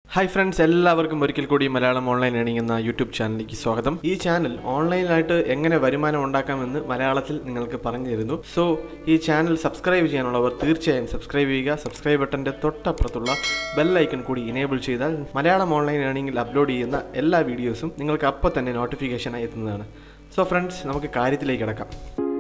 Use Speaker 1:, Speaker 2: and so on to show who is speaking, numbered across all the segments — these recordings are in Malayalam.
Speaker 1: ഹായ് ഫ്രണ്ട്സ് എല്ലാവർക്കും ഒരിക്കൽ കൂടി മലയാളം ഓൺലൈൻ ഏണിംഗ് എന്ന യൂട്യൂബ് ചാനലിലേക്ക് സ്വാഗതം ഈ ചാനൽ ഓൺലൈനായിട്ട് എങ്ങനെ വരുമാനം ഉണ്ടാക്കാമെന്ന് മലയാളത്തിൽ നിങ്ങൾക്ക് പറഞ്ഞു തരുന്നു സോ ഈ ചാനൽ സബ്സ്ക്രൈബ് ചെയ്യാനുള്ളവർ തീർച്ചയായും സബ്സ്ക്രൈബ് ചെയ്യുക സബ്സ്ക്രൈബ് ബട്ടൻ്റെ തൊട്ടപ്പുറത്തുള്ള ബെൽ ഐക്കൺ കൂടി ഇനേബിൾ ചെയ്താൽ മലയാളം ഓൺലൈൻ ഏണിംഗിൽ അപ്ലോഡ് ചെയ്യുന്ന എല്ലാ വീഡിയോസും നിങ്ങൾക്ക് അപ്പോൾ തന്നെ നോട്ടിഫിക്കേഷനായി എത്തുന്നതാണ് സോ ഫ്രണ്ട്സ് നമുക്ക് കാര്യത്തിലേക്ക് കിടക്കാം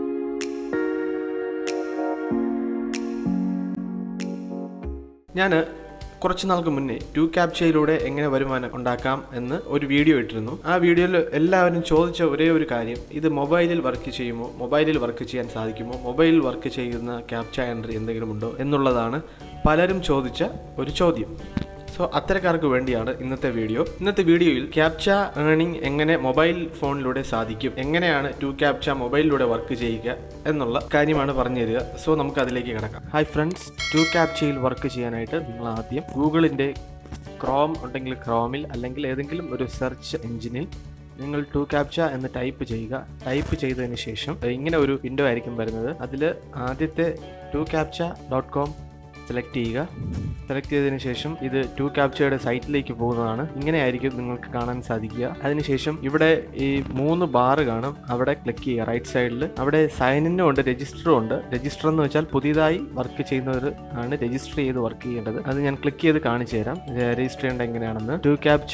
Speaker 1: ഞാൻ കുറച്ച് നാൾക്ക് മുന്നേ ടു ക്യാപ്ചയിലൂടെ എങ്ങനെ വരുമാനം ഉണ്ടാക്കാം എന്ന് ഒരു വീഡിയോ ഇട്ടിരുന്നു ആ വീഡിയോയിൽ എല്ലാവരും ചോദിച്ച ഒരേ ഒരു കാര്യം ഇത് മൊബൈലിൽ വർക്ക് ചെയ്യുമോ മൊബൈലിൽ വർക്ക് ചെയ്യാൻ സാധിക്കുമോ മൊബൈലിൽ വർക്ക് ചെയ്യുന്ന ക്യാപ്ച എൻട്രി എന്തെങ്കിലും ഉണ്ടോ എന്നുള്ളതാണ് പലരും ചോദിച്ച ഒരു ചോദ്യം സോ അത്തരക്കാർക്ക് വേണ്ടിയാണ് ഇന്നത്തെ വീഡിയോ ഇന്നത്തെ വീഡിയോയിൽ ക്യാപ്ച ഏണിംഗ് എങ്ങനെ മൊബൈൽ ഫോണിലൂടെ സാധിക്കും എങ്ങനെയാണ് ടു ക്യാപ്ച മൊബൈലിലൂടെ വർക്ക് ചെയ്യുക എന്നുള്ള കാര്യമാണ് പറഞ്ഞു തരിക സോ നമുക്ക് അതിലേക്ക് കിടക്കാം ഹായ് ഫ്രണ്ട്സ് ടു ക്യാപ്ചയിൽ വർക്ക് ചെയ്യാനായിട്ട് നിങ്ങൾ ആദ്യം ഗൂഗിളിൻ്റെ ക്രോം ഉണ്ടെങ്കിൽ ക്രോമിൽ അല്ലെങ്കിൽ ഏതെങ്കിലും ഒരു സെർച്ച് എഞ്ചിനിൽ നിങ്ങൾ ടു ക്യാപ്ച എന്ന് ടൈപ്പ് ചെയ്യുക ടൈപ്പ് ചെയ്തതിന് ശേഷം ഇങ്ങനെ ഒരു വിൻഡോ ആയിരിക്കും വരുന്നത് അതിൽ ആദ്യത്തെ two captcha dot com select ചെയ്യുക സെലക്ട് ചെയ്തതിന് ശേഷം ഇത് ടു ക്യാപ്ചയുടെ സൈറ്റിലേക്ക് പോകുന്നതാണ് ഇങ്ങനെയായിരിക്കും നിങ്ങൾക്ക് കാണാൻ സാധിക്കുക അതിനുശേഷം ഇവിടെ ഈ മൂന്ന് ബാറ് കാണും അവിടെ ക്ലിക്ക് ചെയ്യുക റൈറ്റ് സൈഡിൽ അവിടെ സൈൻ ഇന്നും ഉണ്ട് രജിസ്റ്ററും ഉണ്ട് രജിസ്റ്റർ എന്ന് വെച്ചാൽ പുതിയതായി വർക്ക് ചെയ്യുന്നവർ ആണ് രജിസ്റ്റർ ചെയ്ത് വർക്ക് ചെയ്യേണ്ടത് അത് ഞാൻ ക്ലിക്ക് ചെയ്ത് കാണിച്ചു തരാം രജിസ്റ്റർ ചെയ്യേണ്ടത് എങ്ങനെയാണെന്ന് ടു ക്യാപ്ച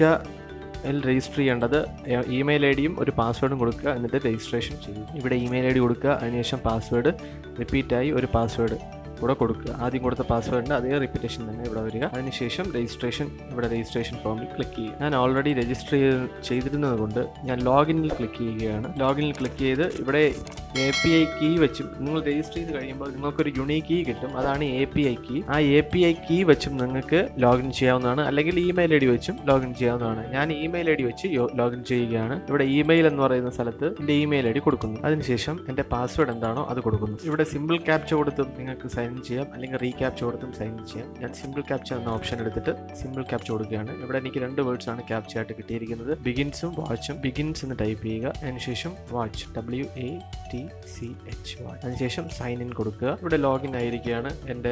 Speaker 1: ൽ രജിസ്റ്റർ ചെയ്യേണ്ടത് ഇമെയിൽ ഐ ഡിയും ഒരു പാസ്വേഡും കൊടുക്കുക എന്നിട്ട് രജിസ്ട്രേഷൻ ചെയ്യും ഇവിടെ ഇമെയിൽ ഐ ഡി കൊടുക്കുക അതിനുശേഷം പാസ്വേഡ് റിപ്പീറ്റായി ഒരു പാസ്വേഡ് കൂടെ കൊടുക്കുക ആദ്യം കൊടുത്ത പാസ്വേഡിൻ്റെ അതേ റിപ്പീറ്റേഷൻ തന്നെ ഇവിടെ വരിക അതിനുശേഷം രജിസ്ട്രേഷൻ ഇവിടെ രജിസ്ട്രേഷൻ ഫോമിൽ ക്ലിക്ക് ചെയ്യുക ഞാൻ ഓൾറെഡി രജിസ്റ്റർ ചെയ്ത് ചെയ്തിരുന്നത് കൊണ്ട് ഞാൻ ലോഗിനിൽ ക്ലിക്ക് ചെയ്യുകയാണ് ലോഗിനിൽ ക്ലിക്ക് ചെയ്ത് ഇവിടെ എ പി ഐ കീ വെച്ചും നിങ്ങൾ രജിസ്റ്റർ ചെയ്ത് കഴിയുമ്പോൾ നിങ്ങൾക്കൊരു യുണീക് കീ കിട്ടും അതാണ് എ പി ഐ കീ ആ എ പി ഐ കീ വെച്ചും നിങ്ങൾക്ക് ലോഗിൻ ചെയ്യാവുന്നതാണ് അല്ലെങ്കിൽ ഇമെയിൽ ഐ ഡി വെച്ചും ലോഗിൻ ചെയ്യാവുന്നതാണ് ഞാൻ ഇമെയിൽ ഐ ഡി വെച്ച് ലോഗിൻ ചെയ്യുകയാണ് ഇവിടെ ഇമെയിൽ എന്ന് പറയുന്ന സ്ഥലത്ത് എൻ്റെ ഇമെയിൽ ഐ ഡി കൊടുക്കുന്നു അതിനുശേഷം എൻ്റെ പാസ്വേഡ് എന്താണോ അത് കൊടുക്കുന്നു ഇവിടെ സിമ്പിൾ ക്യാപ്ച കൊടുത്തും നിങ്ങൾക്ക് സൈൻ ഇൻ ചെയ്യാം അല്ലെങ്കിൽ റീക്യാപ്ച കൊടുത്തും സൈൻ ഇൻ ചെയ്യാം ഞാൻ സിമ്പിൾ ക്യാപ്ച എന്ന ഓപ്ഷൻ എടുത്തിട്ട് സിമ്പിൾ ക്യാപ്ച കൊടുക്കുകയാണ് ഇവിടെ എനിക്ക് രണ്ട് വേർഡ്സ് ആണ് ക്യാപ്ച ആയിട്ട് കിട്ടിയിരിക്കുന്നത് ബിഗിൻസും വാച്ചും ബിഗിൻസ് എന്ന് ടൈപ്പ് ചെയ്യുക അതിനുശേഷം watch W A T C H watch അതിനുശേഷം സൈൻ ഇൻ കൊടുക്കുക ഇവിടെ ലോഗിൻ ആയിരിക്കുകയാണ് എൻ്റെ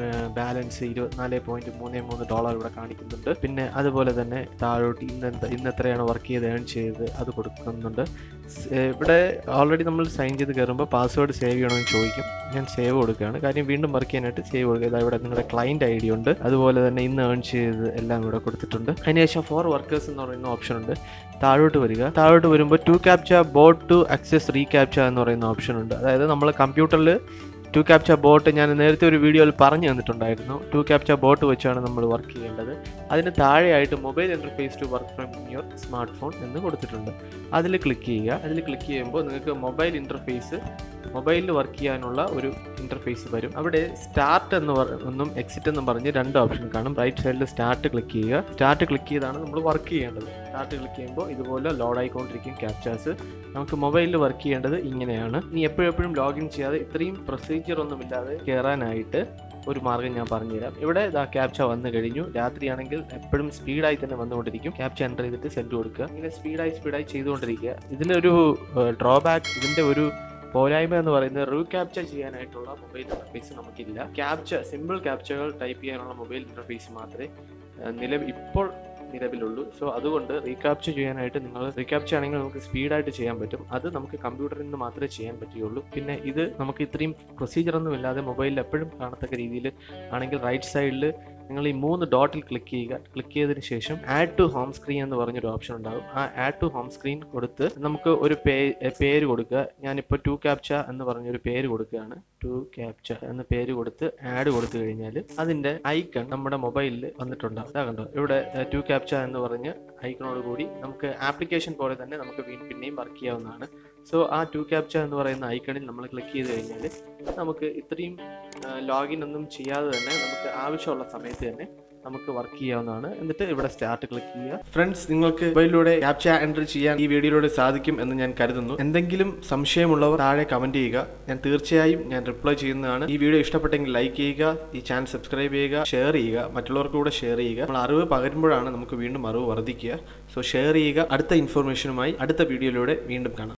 Speaker 1: ബാലൻസ് ഇരുപത്തിനാല് പോയിന്റ് മൂന്ന് മൂന്ന് ഡോളർ ഇവിടെ കാണിക്കുന്നുണ്ട് പിന്നെ അതുപോലെ തന്നെ താഴോട്ട് ഇന്ന് എന്താ ഇന്ന് എത്രയാണ് വർക്ക് ചെയ്ത് ഏൺ ചെയ്തത് അത് കൊടുക്കുന്നുണ്ട് ഇവിടെ ഓൾറെഡി നമ്മൾ സൈൻ ചെയ്ത് കയറുമ്പോൾ പാസ്വേഡ് സേവ് ചെയ്യണമെന്ന് ചോദിക്കും ഞാൻ സേവ് കൊടുക്കുകയാണ് കാര്യം വീണ്ടും വർക്ക് ചെയ്യാനായിട്ട് സേവ് കൊടുക്കുക ഇതാ ഇവിടെ നിങ്ങളുടെ ക്ലയൻറ്റ് ഐ ഡി ഉണ്ട് അതുപോലെ തന്നെ ഇന്ന് ഏൺ ചെയ്ത് എല്ലാം ഇവിടെ കൊടുത്തിട്ടുണ്ട് അതിനുശേഷം ഫോർ വർക്കേഴ്സ് എന്ന് പറയുന്ന ഓപ്ഷൻ ഉണ്ട് താഴോട്ട് വരിക താഴോട്ട് വരുമ്പോൾ two captcha bot to access re captcha എന്ന് പറയുന്ന ഓപ്ഷൻ ഉണ്ട് അതായത് നമ്മൾ കമ്പ്യൂട്ടറിൽ ടു ക്യാപ്ച ബോട്ട് ഞാൻ നേരത്തെ ഒരു വീഡിയോയിൽ പറഞ്ഞു തന്നിട്ടുണ്ടായിരുന്നു ടു ക്യാപ്ച ബോട്ട് വെച്ചാണ് നമ്മൾ വർക്ക് ചെയ്യേണ്ടത് അതിന് താഴെയായിട്ട് mobile interface to work from your smartphone എന്ന് കൊടുത്തിട്ടുണ്ട് അതിൽ ക്ലിക്ക് ചെയ്യുക അതിൽ ക്ലിക്ക് ചെയ്യുമ്പോൾ നിങ്ങൾക്ക് മൊബൈൽ ഇൻ്റർഫേസ് മൊബൈലിൽ വർക്ക് ചെയ്യാനുള്ള ഒരു ഇൻ്റർഫേസ് വരും അവിടെ സ്റ്റാർട്ട് എന്ന് എന്നും എക്സിറ്റ് എന്നും പറഞ്ഞ് രണ്ട് ഓപ്ഷൻ കാണും റൈറ്റ് സൈഡിൽ സ്റ്റാർട്ട് ക്ലിക്ക് ചെയ്യുക സ്റ്റാർട്ട് ക്ലിക്ക് ചെയ്താണ് നമ്മൾ വർക്ക് ചെയ്യേണ്ടത് സ്റ്റാർട്ട് ക്ലിക്ക് ചെയ്യുമ്പോൾ ഇതുപോലെ ലോഡ് ആയിക്കൊണ്ടിരിക്കും ക്യാപ്ചാസ് നമുക്ക് മൊബൈലിൽ വർക്ക് ചെയ്യേണ്ടത് ഇങ്ങനെയാണ് ഇനി എപ്പോഴെപ്പോഴും ലോഗിൻ ചെയ്യാതെ ഇത്രയും പ്രൊസീജിയർ ഒന്നുമില്ലാതെ കയറാനായിട്ട് ഒരു മാർഗ്ഗം ഞാൻ പറഞ്ഞുതരാം ഇവിടെ ഇതാ ക്യാപ്ച വന്നു കഴിഞ്ഞു രാത്രിയാണെങ്കിൽ എപ്പോഴും സ്പീഡായി തന്നെ വന്നുകൊണ്ടിരിക്കും ക്യാപ്ച എൻ്റർ ചെയ്തിട്ട് സെൻഡ് കൊടുക്കുക ഇങ്ങനെ സ്പീഡായി സ്പീഡായി ചെയ്തുകൊണ്ടിരിക്കുക ഇതിനൊരു ഡ്രോബാക്ക് ഇതിൻ്റെ ഒരു പോരായ്മ എന്ന് പറയുന്നത് റീ ക്യാപ്ചർ ചെയ്യാനായിട്ടുള്ള മൊബൈൽ ഇന്റർഫേസ് നമുക്കില്ല ക്യാപ്ച സിമ്പിൾ ക്യാപ്ചകൾ ടൈപ്പ് ചെയ്യാനുള്ള മൊബൈൽ ഇന്റർഫേസ് മാത്രമേ നിലവിൽ ഇപ്പോൾ നിലവിലുള്ളൂ സോ അതുകൊണ്ട് റീക്യാപ്ചർ ചെയ്യാനായിട്ട് നിങ്ങൾ റീക്യാപ്ചർ ആണെങ്കിൽ നമുക്ക് സ്പീഡായിട്ട് ചെയ്യാൻ പറ്റും അത് നമുക്ക് കമ്പ്യൂട്ടറിൽ നിന്ന് മാത്രമേ ചെയ്യാൻ പറ്റുകയുള്ളൂ പിന്നെ ഇത് നമുക്ക് ഇത്രയും പ്രൊസീജിയർ ഒന്നും ഇല്ലാതെ മൊബൈലിൽ എപ്പോഴും കാണത്തക്ക രീതിയിൽ ആണെങ്കിൽ റൈറ്റ് സൈഡിൽ നിങ്ങൾ ഈ മൂന്ന് ഡോട്ടിൽ ക്ലിക്ക് ചെയ്യുക ക്ലിക്ക് ചെയ്തതിന് ശേഷം ആഡ് ടു ഹോം സ്ക്രീൻ എന്ന് പറഞ്ഞൊരു ഓപ്ഷൻ ഉണ്ടാകും ആ ആഡ് ടു ഹോം സ്ക്രീൻ കൊടുത്ത് നമുക്ക് ഒരു പേ പേര് കൊടുക്കുക ഞാനിപ്പോൾ ടു ക്യാപ്ച എന്ന് പറഞ്ഞൊരു പേര് കൊടുക്കുകയാണ് ടു ക്യാപ്ച എന്ന പേര് കൊടുത്ത് ആഡ് കൊടുത്തു കഴിഞ്ഞാൽ അതിൻ്റെ ഐക്കൺ നമ്മുടെ മൊബൈലിൽ വന്നിട്ടുണ്ടാകും അതാ കണ്ടോ ഇവിടെ ടു ക്യാപ്ച എന്ന് പറഞ്ഞ് ഐക്കണോട് കൂടി നമുക്ക് ആപ്ലിക്കേഷൻ പോലെ തന്നെ നമുക്ക് പിന്നെയും വർക്ക് ചെയ്യാവുന്നതാണ് സോ ആ ടു ക്യാപ്ച എന്ന് പറയുന്ന ഐക്കണിൽ നമ്മൾ ക്ലിക്ക് ചെയ്ത് കഴിഞ്ഞാൽ നമുക്ക് ഇത്രയും ലോഗിൻ ഒന്നും ചെയ്യാതെ തന്നെ നമുക്ക് ആവശ്യമുള്ള സമയത്ത് തന്നെ നമുക്ക് വർക്ക് ചെയ്യാവുന്നതാണ് എന്നിട്ട് ഇവിടെ സ്റ്റാർട്ട് ക്ലിക്ക് ചെയ്യുക ഫ്രണ്ട്സ് നിങ്ങൾക്ക് മൊബൈലിലൂടെ ക്യാപ്ച എൻട്രി ചെയ്യാൻ ഈ വീഡിയോയിലൂടെ സാധിക്കും എന്ന് ഞാൻ കരുതുന്നു എന്തെങ്കിലും സംശയമുള്ളവർ താഴെ കമന്റ് ചെയ്യുക ഞാൻ തീർച്ചയായും ഞാൻ റിപ്ലൈ ചെയ്യുന്നതാണ് ഈ വീഡിയോ ഇഷ്ടപ്പെട്ടെങ്കിൽ ലൈക്ക് ചെയ്യുക ഈ ചാനൽ സബ്സ്ക്രൈബ് ചെയ്യുക ഷെയർ ചെയ്യുക മറ്റുള്ളവർക്ക് കൂടെ ഷെയർ ചെയ്യുക നമ്മൾ അറിവ് പകരുമ്പോഴാണ് നമുക്ക് വീണ്ടും അറിവ് വർദ്ധിക്കുക സോ ഷെയർ ചെയ്യുക അടുത്ത ഇൻഫർമേഷനുമായി അടുത്ത വീഡിയോയിലൂടെ വീണ്ടും കാണാം